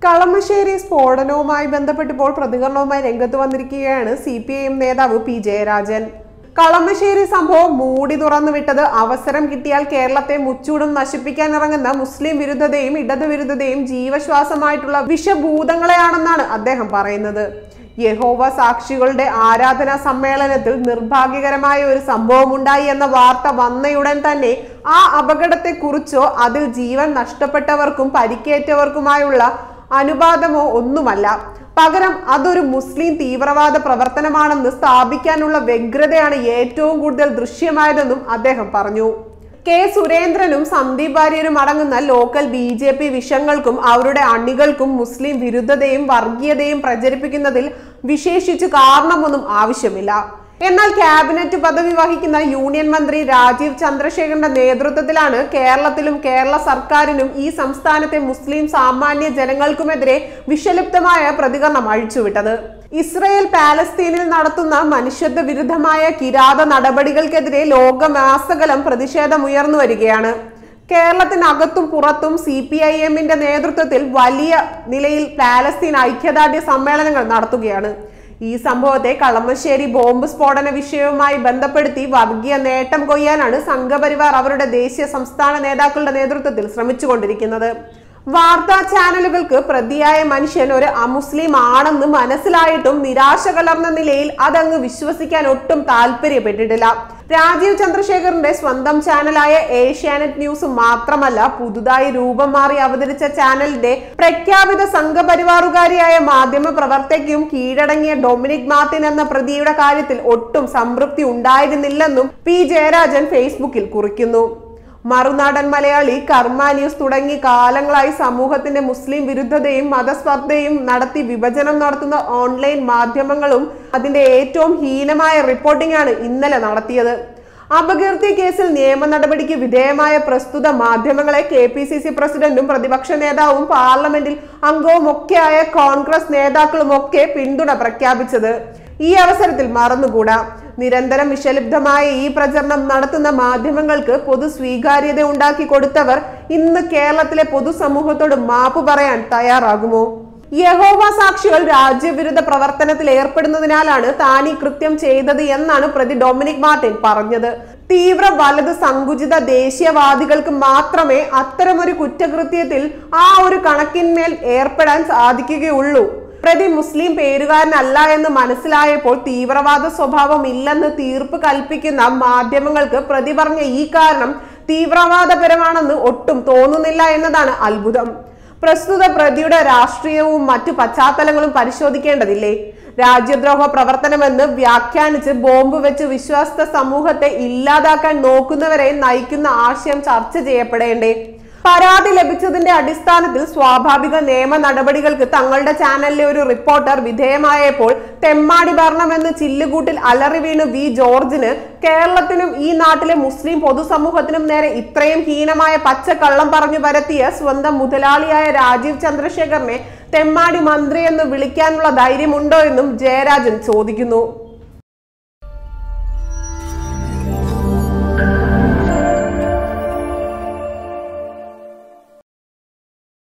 കളമശ്ശേരി സ്ഫോടനവുമായി ബന്ധപ്പെട്ടിപ്പോൾ പ്രതികരണവുമായി രംഗത്ത് വന്നിരിക്കുകയാണ് സി പി ഐ എം നേതാവ് പി ജയരാജൻ കളമശ്ശേരി സംഭവം മൂടി തുറന്നു വിട്ടത് അവസരം കിട്ടിയാൽ കേരളത്തെ മുച്ചൂടും നശിപ്പിക്കാൻ ഇറങ്ങുന്ന മുസ്ലിം വിരുദ്ധതയും ഇടതു വിരുദ്ധതയും ജീവശ്വാസമായിട്ടുള്ള വിഷഭൂതങ്ങളെയാണെന്നാണ് അദ്ദേഹം പറയുന്നത് യഹോവ സാക്ഷികളുടെ ആരാധനാ സമ്മേളനത്തിൽ നിർഭാഗ്യകരമായ ഒരു സംഭവമുണ്ടായി എന്ന വാർത്ത വന്നയുടൻ തന്നെ ആ അപകടത്തെക്കുറിച്ചോ അതിൽ ജീവൻ നഷ്ടപ്പെട്ടവർക്കും പരിക്കേറ്റവർക്കുമായുള്ള അനുപാതമോ ഒന്നുമല്ല പകരം അതൊരു മുസ്ലിം തീവ്രവാദ പ്രവർത്തനമാണെന്ന് സ്ഥാപിക്കാനുള്ള വ്യഗ്രതയാണ് ഏറ്റവും കൂടുതൽ ദൃശ്യമായതെന്നും അദ്ദേഹം പറഞ്ഞു കെ സുരേന്ദ്രനും സന്ദീപ് വാര്യരും അടങ്ങുന്ന ലോക്കൽ ബി ജെ പി വിഷങ്ങൾക്കും അവരുടെ അണികൾക്കും മുസ്ലിം വിരുദ്ധതയും വർഗീയതയും പ്രചരിപ്പിക്കുന്നതിൽ വിശേഷിച്ച് കാരണമൊന്നും ആവശ്യമില്ല എന്നാൽ ക്യാബിനറ്റ് പദവി വഹിക്കുന്ന യൂണിയൻ മന്ത്രി രാജീവ് ചന്ദ്രശേഖരന്റെ നേതൃത്വത്തിലാണ് കേരളത്തിലും കേരള സർക്കാരിനും ഈ സംസ്ഥാനത്തെ മുസ്ലിം സാമാന്യ ജനങ്ങൾക്കുമെതിരെ വിഷലിപ്തമായ പ്രതികരണം അഴിച്ചുവിട്ടത് ഇസ്രയേൽ പാലസ്തീനിൽ നടത്തുന്ന മനുഷ്യത്വ വിരുദ്ധമായ കിരാത നടപടികൾക്കെതിരെ ലോകമാസകലം പ്രതിഷേധമുയർന്നു വരികയാണ് കേരളത്തിനകത്തും പുറത്തും സി പി ഐ എമ്മിന്റെ നേതൃത്വത്തിൽ വലിയ നിലയിൽ പാലസ്തീൻ ഐക്യദാർഢ്യ സമ്മേളനങ്ങൾ നടത്തുകയാണ് ഈ സംഭവത്തെ കളമശ്ശേരി ബോംബ് സ്ഫോടന വിഷയവുമായി ബന്ധപ്പെടുത്തി വർഗീയ നേട്ടം കൊയ്യാനാണ് സംഘപരിവാർ അവരുടെ ദേശീയ സംസ്ഥാന നേതാക്കളുടെ നേതൃത്വത്തിൽ ശ്രമിച്ചുകൊണ്ടിരിക്കുന്നത് വാർത്താ ചാനലുകൾക്ക് പ്രതിയായ മനുഷ്യൻ ഒരു അമുസ്ലിം ആണെന്ന് മനസ്സിലായിട്ടും നിരാശ കലർന്ന നിലയിൽ അതങ്ങ് വിശ്വസിക്കാൻ ഒട്ടും താല്പര്യപ്പെട്ടിട്ടില്ല രാജീവ് ചന്ദ്രശേഖറിന്റെ സ്വന്തം ചാനലായ ഏഷ്യാനെറ്റ് ന്യൂസ് മാത്രമല്ല പുതുതായി രൂപം മാറി അവതരിച്ച ചാനലിന്റെ പ്രഖ്യാപിത സംഘപരിവാറുകാരിയായ മാധ്യമ പ്രവർത്തകയും കീഴടങ്ങിയ ഡൊമിനിക് മാർട്ടിൻ എന്ന പ്രതിയുടെ കാര്യത്തിൽ ഒട്ടും സംതൃപ്തി ഉണ്ടായിരുന്നില്ലെന്നും പി ജയരാജൻ ഫേസ്ബുക്കിൽ കുറിക്കുന്നു മറുനാടൻ മലയാളി കർമ്മ ന്യൂസ് തുടങ്ങി കാലങ്ങളായി സമൂഹത്തിന്റെ മുസ്ലിം വിരുദ്ധതയും മതസ്പർദ്ധയും നടത്തി വിഭജനം നടത്തുന്ന ഓൺലൈൻ മാധ്യമങ്ങളും അതിന്റെ ഏറ്റവും ഹീനമായ റിപ്പോർട്ടിംഗ് ആണ് ഇന്നലെ നടത്തിയത് അപകീർത്തി കേസിൽ നിയമ നടപടിക്ക് വിധേയമായ പ്രസ്തുത മാധ്യമങ്ങളെ കെ പി സി സി പ്രസിഡന്റും പ്രതിപക്ഷ നേതാവും പാർലമെന്റിൽ അംഗവും ഒക്കെയായ കോൺഗ്രസ് നേതാക്കളും ഒക്കെ പിന്തുണ പ്രഖ്യാപിച്ചത് ഈ അവസരത്തിൽ മറന്നുകൂടാ നിരന്തരം വിഷലിപ്തമായ ഈ പ്രചരണം നടത്തുന്ന മാധ്യമങ്ങൾക്ക് പൊതു സ്വീകാര്യത ഉണ്ടാക്കി കൊടുത്തവർ ഇന്ന് കേരളത്തിലെ പൊതുസമൂഹത്തോട് മാപ്പ് പറയാൻ തയ്യാറാകുമോ യഹോവ സാക്ഷികൾ രാജ്യവിരുദ്ധ പ്രവർത്തനത്തിൽ ഏർപ്പെടുന്നതിനാലാണ് താൻ ഈ കൃത്യം ചെയ്തത് എന്നാണ് പ്രതി ഡൊമിനിക് മാർട്ടിൻ പറഞ്ഞത് തീവ്ര വലത് സങ്കുചിത ദേശീയവാദികൾക്ക് മാത്രമേ അത്തരമൊരു കുറ്റകൃത്യത്തിൽ ആ ഒരു കണക്കിന്മേൽ ഏർപ്പെടാൻ സാധിക്കുകയുള്ളൂ പ്രതി മുസ്ലിം പേരുകാരനല്ല എന്ന് മനസ്സിലായപ്പോൾ തീവ്രവാദ സ്വഭാവം ഇല്ലെന്ന് തീർപ്പ് കൽപ്പിക്കുന്ന മാധ്യമങ്ങൾക്ക് പ്രതി പറഞ്ഞ ഈ കാരണം തീവ്രവാദപരമാണെന്ന് ഒട്ടും തോന്നുന്നില്ല എന്നതാണ് അത്ഭുതം പ്രസ്തുത പ്രതിയുടെ രാഷ്ട്രീയവും മറ്റു പശ്ചാത്തലങ്ങളും പരിശോധിക്കേണ്ടതില്ലേ രാജ്യദ്രോഹ പ്രവർത്തനമെന്ന് വ്യാഖ്യാനിച്ച് ബോംബ് വെച്ച് വിശ്വാസ സമൂഹത്തെ ഇല്ലാതാക്കാൻ നോക്കുന്നവരെ നയിക്കുന്ന ആശയം ചർച്ച ചെയ്യപ്പെടേണ്ടേ പരാതി ലഭിച്ചതിന്റെ അടിസ്ഥാനത്തിൽ സ്വാഭാവിക നിയമ നടപടികൾക്ക് തങ്ങളുടെ ചാനലിലെ ഒരു റിപ്പോർട്ടർ വിധേയമായപ്പോൾ തെമ്മാടി ഭരണമെന്ന് ചില്ലുകൂട്ടിൽ അലറി വീണ് വി ജോർജിന് കേരളത്തിനും ഈ നാട്ടിലെ മുസ്ലിം പൊതുസമൂഹത്തിനും നേരെ ഇത്രയും ഹീനമായ പച്ചക്കള്ളം പറഞ്ഞു പരത്തിയ സ്വന്തം മുതലാളിയായ രാജീവ് ചന്ദ്രശേഖറിനെ തെമ്മാടി മന്ത്രി എന്ന് വിളിക്കാനുള്ള ധൈര്യമുണ്ടോ എന്നും ജയരാജൻ ചോദിക്കുന്നു